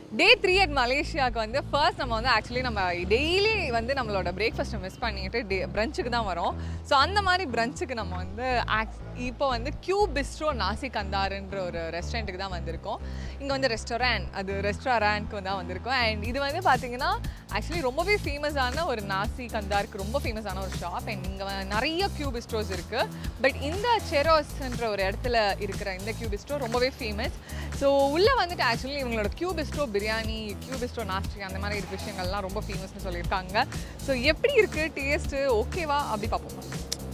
Day three at மலேசியாவுக்கு வந்து first நம்ம வந்து ஆக்சுவலி நம்ம டெய்லி வந்து நம்மளோட பிரேக்ஃபாஸ்ட்டை மிஸ் பண்ணிட்டு டே பிரஞ்சுக்கு தான் வரோம் ஸோ அந்த மாதிரி பிரஞ்சுக்கு நம்ம வந்து ஆக்ஸ் இப்போ வந்து கியூ பிஸ்ட்ரோ நாசி கந்தாருன்ற ஒரு ரெஸ்டாரண்ட்டுக்கு தான் வந்திருக்கோம் இங்கே வந்து ரெஸ்டாரண்ட் அது ரெஸ்டாரண்ட்க்கு தான் வந்திருக்கோம் அண்ட் இது வந்து பார்த்தீங்கன்னா ஆக்சுவலி ரொம்பவே ஃபேமஸான ஒரு நாசி கந்தாருக்கு ரொம்ப ஃபேமஸான ஒரு ஷாப் அண்ட் இங்கே நிறைய கியூ பிஸ்ட்ரோஸ் இருக்குது பட் இந்த செரோஸ்ன்ற ஒரு இடத்துல இருக்கிற இந்த கியூ பிஸ்ட்ரோ ரொம்பவே ஃபேமஸ் ஸோ உள்ளே வந்துட்டு ஆக்சுவலி இவங்களோட Q bistro biryani Q bistro நாஸ்டி அந்த மாதிரி இருக்க விஷயங்கள்லாம் ரொம்ப ஃபேமஸ்னு சொல்லியிருக்காங்க ஸோ எப்படி இருக்குது டேஸ்ட்டு ஓகேவா அப்படி பார்ப்போம்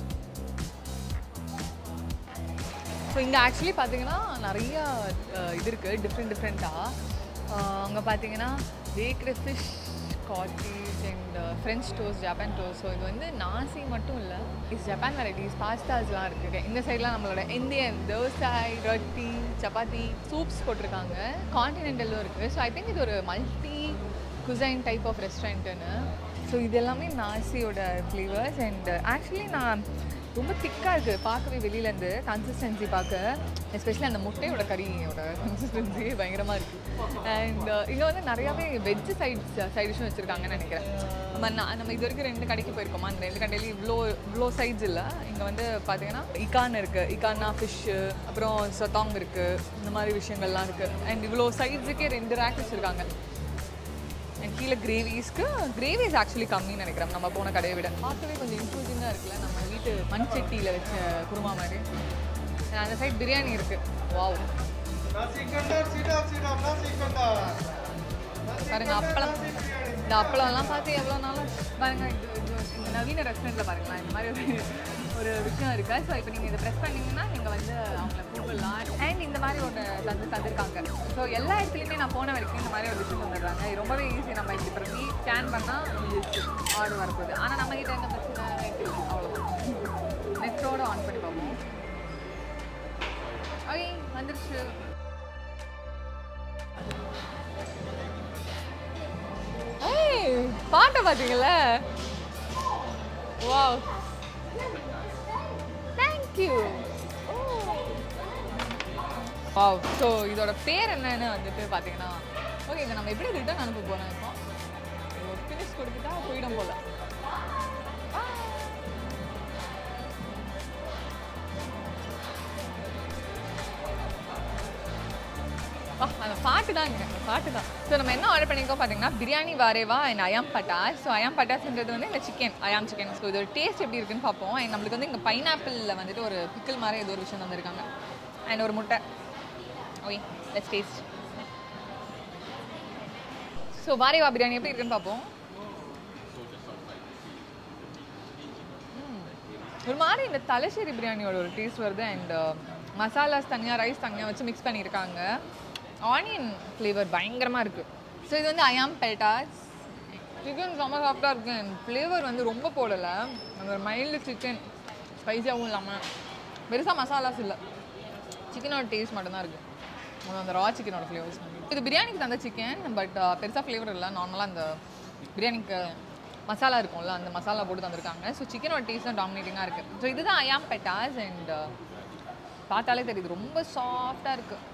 ஸோ இங்கே ஆக்சுவலி பார்த்தீங்கன்னா நிறைய அஹ், இது இருக்குது டிஃப்ரெண்ட் டிஃப்ரெண்ட்டாக அங்கே பார்த்தீங்கன்னா baked fish cottage and French டோஸ் ஜப்பான் டோஸ் ஸோ இது வந்து நாசி மட்டும் இல்லை இஸ் ஜப்பான் வெரைட்டிஸ் பாஸ்தாஸ்லாம் இருக்குது இந்த சைட்லாம் நம்மளோட இந்தியன் தோசை ரொட்டி சப்பாத்தி சூப்ஸ் போட்டிருக்காங்க காண்டினென்டலும் இருக்குது ஸோ ஐ திங்க் இது ஒரு மல்டி குசைன் டைப் ஆஃப் ரெஸ்டாரண்ட்டுன்னு ஸோ இது எல்லாமே நாசியோட ஃப்ளேவர்ஸ் அண்ட் ஆக்சுவலி நான் ரொம்ப திக்காக இருக்குது பார்க்கவே வெளியிலேருந்து கன்சிஸ்டன்சி பார்க்க எஸ்பெஷலி அந்த முட்டையோட கறியோட கன்சிஸ்டன்சி பயங்கரமாக இருக்குது அண்ட் இங்கே வந்து நிறையாவே வெஜ் சைட்ஸ் சைட் டிஷ்ஷும் வச்சுருக்காங்கன்னு நினைக்கிறேன் நம்ம நான் நம்ம இது வரைக்கும் ரெண்டு கடைக்கு போயிருக்கோமா அந்த ரெண்டு கடையிலையும் இவ்வளோ இவ்வளோ சைட்ஸ் இல்லை இங்கே வந்து பார்த்தீங்கன்னா இக்கான் இருக்குது இக்கான்னா ஃபிஷ்ஷு அப்புறம் சொத்தாங் இருக்குது இந்த மாதிரி விஷயங்கள்லாம் இருக்குது அண்ட் இவ்வளோ சைட்ஸுக்கே ரெண்டு ரேக் வச்சுருக்காங்க அண்ட் கீழே கிரேவிஸ்க்கு கிரேவிஸ் ஆக்சுவலி கம்மின்னு நினைக்கிறேன் நம்ம போன கடையை விட பார்க்கவே கொஞ்சம் இன்க்ளூசிங்காக இருக்குல்ல நம்ம வீட்டு மண் சட்டியில் வச்ச குருமா மாதிரி And அந்த சைடு பிரியாணி இருக்குது wow Nasi kandar, sidap, sidap, nasi kandar. பாருங்க அப்பளம் இந்த அப்பளம்லாம் பார்த்து எவ்வளோ நாளும் பாருங்க இது இது இந்த நவீன ரெஸ்டாரண்ட்டில் பாருங்களேன் இந்த மாதிரி ஒரு ஒரு விஷயம் இருக்கா ஸோ இப்போ நீங்கள் இதை ப்ரெஸ் பண்ணீங்கன்னா நீங்கள் வந்து அவங்கள கூப்பிடலாம் அண்ட் இந்த மாதிரி ஒன்று தந்து தந்திருக்காங்க ஸோ எல்லா இடத்துலையுமே நான் போன வரைக்கும் இந்த மாதிரி ஒரு விஷயம் தந்துடுறாங்க இது ரொம்பவே ஈஸி நம்ம இப்படி பண்ணி ஸ்கேன் பண்ணால் ஆர்டர் வரப்போகுது ஆனால் நம்ம கிட்ட என்ன பிரச்சனை நெட் அவ்வளோதான் நெட்டோட ஆன் பண்ணி பார்ப்போம் ஓகே வந்துருச்சு ஏய் பாட்டை பார்த்தீங்களா வாவ் தேங்க்யூ வாவ் ஸோ இதோட பேர் என்னன்னு வந்துட்டு பார்த்தீங்கன்னா ஓகே இதை நம்ம எப்படி ரிட்டர்ன் அனுப்ப போகிறோம் இப்போ ஃபினிஷ் கொடுத்துட்டா போயிடும் போல வா, அந்த பாட்டு தான் இங்கே அந்த பாட்டு தான் ஸோ நம்ம என்ன ஆர்டர் பண்ணியிருக்கோம் பார்த்தீங்கன்னா பிரியாணி வாரேவா அண்ட் அயாம் பட்டாஸ் ஸோ அயாம் பட்டாஸ்ன்றது வந்து இந்த சிக்கன் அயாம் சிக்கன் ஸோ இதோட டேஸ்ட் எப்படி இருக்குன்னு பார்ப்போம் அண்ட் நம்மளுக்கு வந்து இங்கே பைனாப்பிளில் வந்துட்டு ஒரு பிக்கிள் மாதிரி ஏதோ ஒரு விஷயம் தந்திருக்காங்க அண்ட் ஒரு முட்டை ஓய் லெட்ஸ் டேஸ்ட் ஸோ வாரேவா பிரியாணி எப்படி இருக்குன்னு பார்ப்போம் ம். ஒரு மாதிரி இந்த தலശ്ശേരി பிரியாணியோட ஒரு டேஸ்ட் வருது அண்ட் மசாலாஸ் தனியாக ரைஸ் தனியாக வச்சு மிக்ஸ் பண்ணியிருக்காங்க ஆனியன் ஃப்ளேவர் பயங்கரமாக இருக்குது ஸோ இது வந்து அயாம் பெல்டாஸ் சிக்கன் செம்ம சாஃப்டாக இருக்கு ஃப்ளேவர் வந்து ரொம்ப போடலை அந்த மைல்டு சிக்கன் ஸ்பைஸியாகவும் இல்லாமல் பெருசாக மசாலாஸ் இல்லை சிக்கனோட டேஸ்ட் மட்டும்தான் இருக்குது அந்த ரா சிக்கனோட ஃப்ளேவர்ஸ் இது பிரியாணிக்கு தந்த சிக்கன் பட் பெருசாக ஃப்ளேவர் இல்லை நார்மலாக அந்த பிரியாணிக்கு மசாலா இருக்கும்ல அந்த மசாலா போட்டு தந்திருக்காங்க ஸோ சிக்கனோட டேஸ்ட் தான் டாமினேட்டிங்காக இருக்குது ஸோ இதுதான் அயாம் பெட்டாஸ் அண்ட் பார்த்தாலே தெரியுது ரொம்ப சாஃப்டாக இருக்குது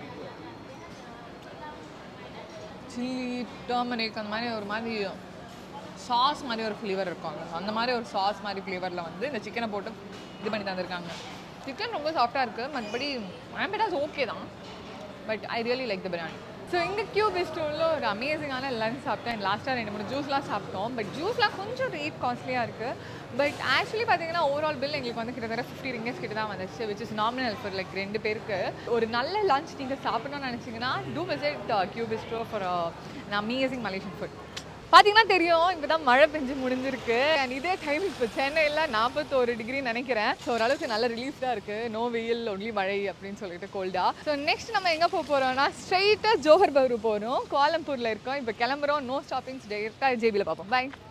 சில்லி டர்மரிக் அந்த மாதிரி ஒரு மாதிரி சாஸ் மாதிரி ஒரு ஃப்ளேவர் இருக்கும் அங்க. அந்த மாதிரி ஒரு சாஸ் மாதிரி ஃப்ளேவரில் வந்து இந்த சிக்கனை போட்டு இது பண்ணி தந்திருக்காங்க சிக்கன் ரொம்ப சாஃப்டாக இருக்குது மற்றபடி ஆம்பேட்டாஸ் ஓகே தான் but I really like the biryani so இங்கே கியூப் ஸ்டோரில் ஒரு அமேசிங்கான லஞ்ச் சாப்பிட்டேன் லாஸ்ட்டாக ரெண்டு மூணு ஜூஸ்லாம் சாப்பிட்டோம் பட் ஜூஸ்லாம் கொஞ்சம் ரேட் காஸ்ட்லியாக இருக்குது பட் ஆக்சுவலி பார்த்தீங்கன்னா ஓவரால் பில் எங்களுக்கு வந்து கிட்டத்தட்ட ஃபிஃப்டி ரிங்கஸ் கிட்ட தான் வந்துச்சு which is nominal for like ரெண்டு பேருக்கு ஒரு நல்ல லஞ்ச் நீங்கள் சாப்பிடணும்னு நினச்சிங்கன்னா டூ விசிட் கியூப் ஸ்டோ ஃபார் அமேசிங் மலேசியன் ஃபுட் பார்த்தீங்கன்னா தெரியும் இப்போ தான் மழை பெஞ்சு முடிஞ்சிருக்கு அண்ட் இதே டைம் இப்போ சென்னையில் நாற்பத்தோரு டிகிரி நினைக்கிறேன் ஸோ ஓரளவுக்கு நல்ல ரிலீஃப்டாக இருக்குது நோ வெயில் ஒன்லி மழை அப்படின்னு சொல்லிட்டு கோல்டா ஸோ நெக்ஸ்ட் நம்ம எங்கே போக போகிறோம்னா ஸ்ட்ரைட்டாக ஜோஹர் பரு போகிறோம் கோலம்பூரில் இருக்கோம் இப்போ கிளம்புறோம் நோ ஸ்டாப்பிங்ஸ் டேரெக்டாக ஜேபியில் பார்ப்போம் பை